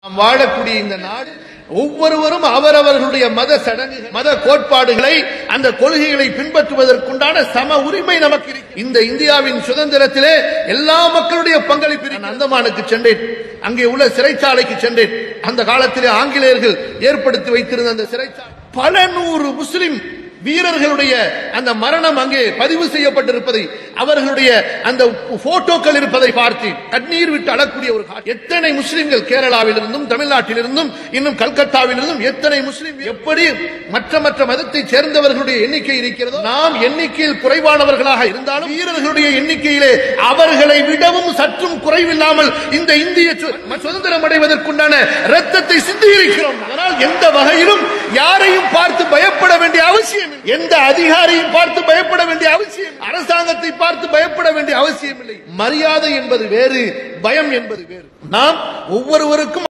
நாம் வாழக்கூடிய இந்த நாடு ஒவ்வொருவரும் அவரவர்களுடைய மத சடங்குகள் மத கோட்பாடுகளை அந்த கொள்கைகளை பின்பற்றுவதற்குண்டான சம உரிமை நமக்கு இருக்கு. இந்த இந்தியாவின் சுதந்திரத்திலே எல்லா மக்களுடைய பங்களிப்பு இருக்கு. நான் அந்தமானுக்கு சென்றேன் அங்கே உள்ள சிறைச்சாலைக்கு சென்றேன் அந்த காலத்திலே ஆங்கிலேயர்கள் ஏற்படுத்தி வைத்திருந்த அந்த சிறைச்சாலை பல நூறு முஸ்லிம் வீரர்களுடைய அந்த மரணம் அங்கே பதிவு செய்யப்பட்டிருப்பதை அவர்களுடைய அந்த போட்டோக்கள் இருப்பதை பார்த்து கண்ணீர் விட்டு அழக்கூடிய ஒரு காட்சி. எத்தனை முஸ்லிம்கள் கேரளாவிலிருந்தும் தமிழ்நாட்டிலிருந்தும் இன்னும் கல்கத்தாவிலிருந்தும் எத்தனை முஸ்லிம் எப்படி மற்ற மற்ற மதத்தை சேர்ந்தவர்களுடைய எண்ணிக்கை இருக்கிறதோ நாம் எண்ணிக்கையில் குறைவானவர்களாக இருந்தாலும் வீரர்களுடைய எண்ணிக்கையிலே அவர்களை விடவும் சற்றும் குறைவில்லாமல் இந்த இந்திய சு- சுதந்திரம் அடைவதற்குண்டான ரத்தத்தை சிந்தி இருக்கிறோம் அதனால் எந்த வகையிலும் யாரையும் பார்த்து பயப்பட வேண்டிய அவசியம் இல்லை. எந்த அதிகாரியும் பார்த்து பயப்பட வேண்டிய அவசியம் இல்லை. அரசாங்கத்தை பார்த்து பயப்பட வேண்டிய அவசியம் இல்லை மரியாதை என்பது வேறு பயம் என்பது வேறு நாம் ஒவ்வொருவருக்கும்